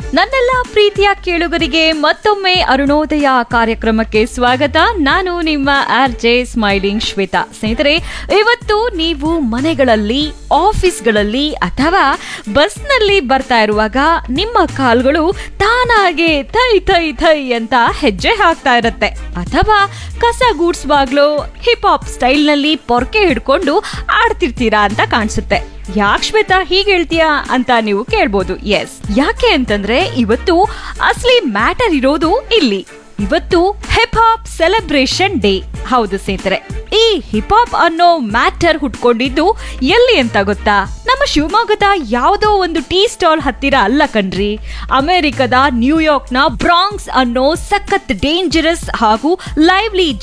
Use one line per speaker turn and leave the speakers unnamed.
ನನ್ನೆಲ್ಲ ಪ್ರೀತಿಯ ಕೇಳುಗರಿಗೆ ಮತ್ತೊಮ್ಮೆ ಅರುಣೋದಯ ಕಾರ್ಯಕ್ರಮಕ್ಕೆ ಸ್ವಾಗತ ನಾನು ನಿಮ್ಮ ಆರ್ ಜೆ ಸ್ಮೈಲಿಂಗ್ ಶ್ವೇತಾ ಸ್ನೇಹಿತರೆ ಇವತ್ತು ನೀವು ಮನೆಗಳಲ್ಲಿ ಆಫೀಸ್ಗಳಲ್ಲಿ ಅಥವಾ ಬಸ್ನಲ್ಲಿ ಬರ್ತಾ ಇರುವಾಗ ನಿಮ್ಮ ಕಾಲ್ಗಳು ತಾನಾಗೆ ಥೈ ಥೈ ಥೈ ಅಂತ ಹೆಜ್ಜೆ ಹಾಕ್ತಾ ಇರತ್ತೆ ಅಥವಾ ಕಸ ಗೂಡ್ಸ್ವಾಗ್ಲೋ ಹಿಪ್ ಹಾಪ್ ಸ್ಟೈಲ್ನಲ್ಲಿ ಪೊರ್ಕೆ ಹಿಡ್ಕೊಂಡು ಆಡ್ತಿರ್ತೀರಾ ಅಂತ ಕಾಣಿಸುತ್ತೆ ಯಾಕೆ ಶ್ವೇತಾ ಹೀಗೆ ಹೇಳ್ತೀಯಾ ಅಂತ ನೀವು ಕೇಳ್ಬೋದು ಎಸ್ ಯಾಕೆ ಅಂತಂದ್ರೆ ಇವತ್ತು ಅಸಲಿ ಮ್ಯಾಟರ್ ಇರೋದು ಇಲ್ಲಿ ಇವತ್ತು ಹಿಪ್ ಹಾಪ್ ಸೆಲೆಬ್ರೇಷನ್ ಡೇ ಹೌದು ಸ್ನೇಹಿತರೆ ಈ ಹಿಪ್ ಹಾಪ್ ಅನ್ನೋ ಮ್ಯಾಟರ್ ಹುಟ್ಕೊಂಡಿದ್ದು ಎಲ್ಲಿ ಅಂತ ಗೊತ್ತಾ ನಮ್ಮ ಶಿವಮೊಗ್ಗದ ಯಾವುದೋ ಒಂದು ಟೀ ಸ್ಟಾಲ್ ಹತ್ತಿರ ಅಲ್ಲ ಕಣ್ರಿ ಅಮೆರಿಕದ ನ್ಯೂಯಾರ್ಕ್ನ ಬ್ರಾಂಕ್ಸ್ ಅನ್ನೋ ಸಖತ್ ಡೇಂಜರಸ್ ಹಾಗೂ ಲೈವ್ಲಿ